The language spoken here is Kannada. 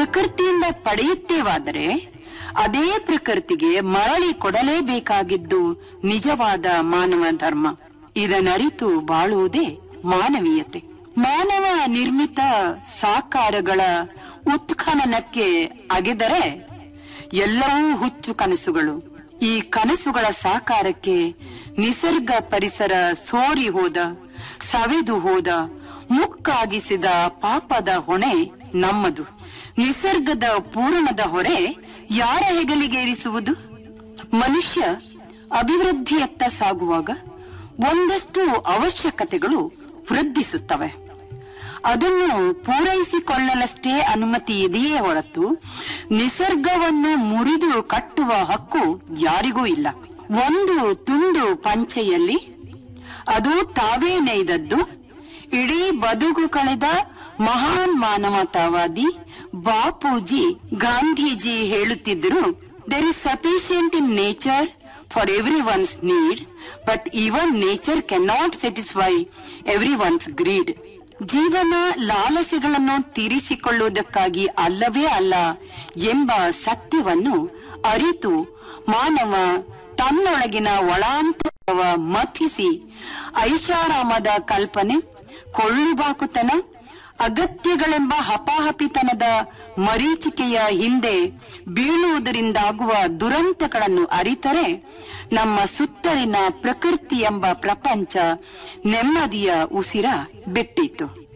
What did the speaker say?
ಪ್ರಕೃತಿಯಿಂದ ಪಡೆಯುತ್ತೇವಾದರೆ ಅದೇ ಪ್ರಕೃತಿಗೆ ಮರಳಿ ಕೊಡಲೇಬೇಕಾಗಿದ್ದು ನಿಜವಾದ ಮಾನವ ಧರ್ಮ ಇದನ್ನರಿತು ಬಾಳುವುದೇ ಮಾನವೀಯತೆ ಮಾನವ ನಿರ್ಮಿತ ಸಾಕಾರಗಳ ಉತ್ಖನನಕ್ಕೆ ಅಗೆದರೆ ಎಲ್ಲವೂ ಹುಚ್ಚು ಕನಸುಗಳು ಈ ಕನಸುಗಳ ಸಾಕಾರಕ್ಕೆ ನಿಸರ್ಗ ಪರಿಸರ ಸೋರಿ ಹೋದ ಸವೆದು ಹೋದ ಮುಕ್ಕಾಗಿಸಿದ ಪಾಪದ ಹೊಣೆ ನಮ್ಮದು ನಿಸರ್ಗದ ಪೂರಣದ ಹೊರೆ ಯಾರ ಹೆಗಲಿಗೆ ಇರಿಸುವುದು ಮನುಷ್ಯ ಅಭಿವೃದ್ಧಿಯತ್ತ ಸಾಗುವಾಗ ಒಂದಷ್ಟು ಅವಶ್ಯಕತೆಗಳು ವೃದ್ಧಿಸುತ್ತವೆ ಅದನ್ನು ಪೂರೈಸಿಕೊಳ್ಳಲಷ್ಟೇ ಅನುಮತಿ ಇದೆಯೇ ಹೊರತು ನಿಸರ್ಗವನ್ನು ಮುರಿದು ಕಟ್ಟುವ ಹಕ್ಕು ಯಾರಿಗೂ ಇಲ್ಲ ಒಂದು ತುಂಡು ಪಂಚೆಯಲ್ಲಿ ಅದು ತಾವೇ ನೇಯ್ದದ್ದು ಇಡೀ ಬದುಕು ಕಳೆದ ಮಹಾನ್ ಮಾನವತಾವಾದಿ ಬಾಪೂಜಿ ಗಾಂಧೀಜಿ ಹೇಳುತ್ತಿದ್ದರು there is sufficient in nature for every one's need but even nature cannot satisfy every one's greed ಜೀವನ ಲಾಲಸೆಗಳನ್ನು ತೀರಿಸಿಕೊಳ್ಳುವುದಕ್ಕಾಗಿ ಅಲ್ಲವೇ ಅಲ್ಲ ಎಂಬ ಸತ್ಯವನ್ನು ಅರಿತು ಮಾನವ ತನ್ನೊಳಗಿನ ಒಳಾಂತರವ ಮಥಿಸಿ ಐಷಾರಾಮದ ಕಲ್ಪನೆ ಕೊಳ್ಳುಬಾಕುತನ ಅಗತ್ಯಗಳೆಂಬ ಹಪಾಹಪಿತನದ ಮರೀಚಿಕೆಯ ಹಿಂದೆ ಬೀಳುವುದರಿಂದಾಗುವ ದುರಂತಗಳನ್ನು ಅರಿತರೆ ನಮ್ಮ ಸುತ್ತಲಿನ ಪ್ರಕೃತಿ ಎಂಬ ಪ್ರಪಂಚ ನೆಮ್ಮದಿಯ ಉಸಿರ ಬಿಟ್ಟಿತು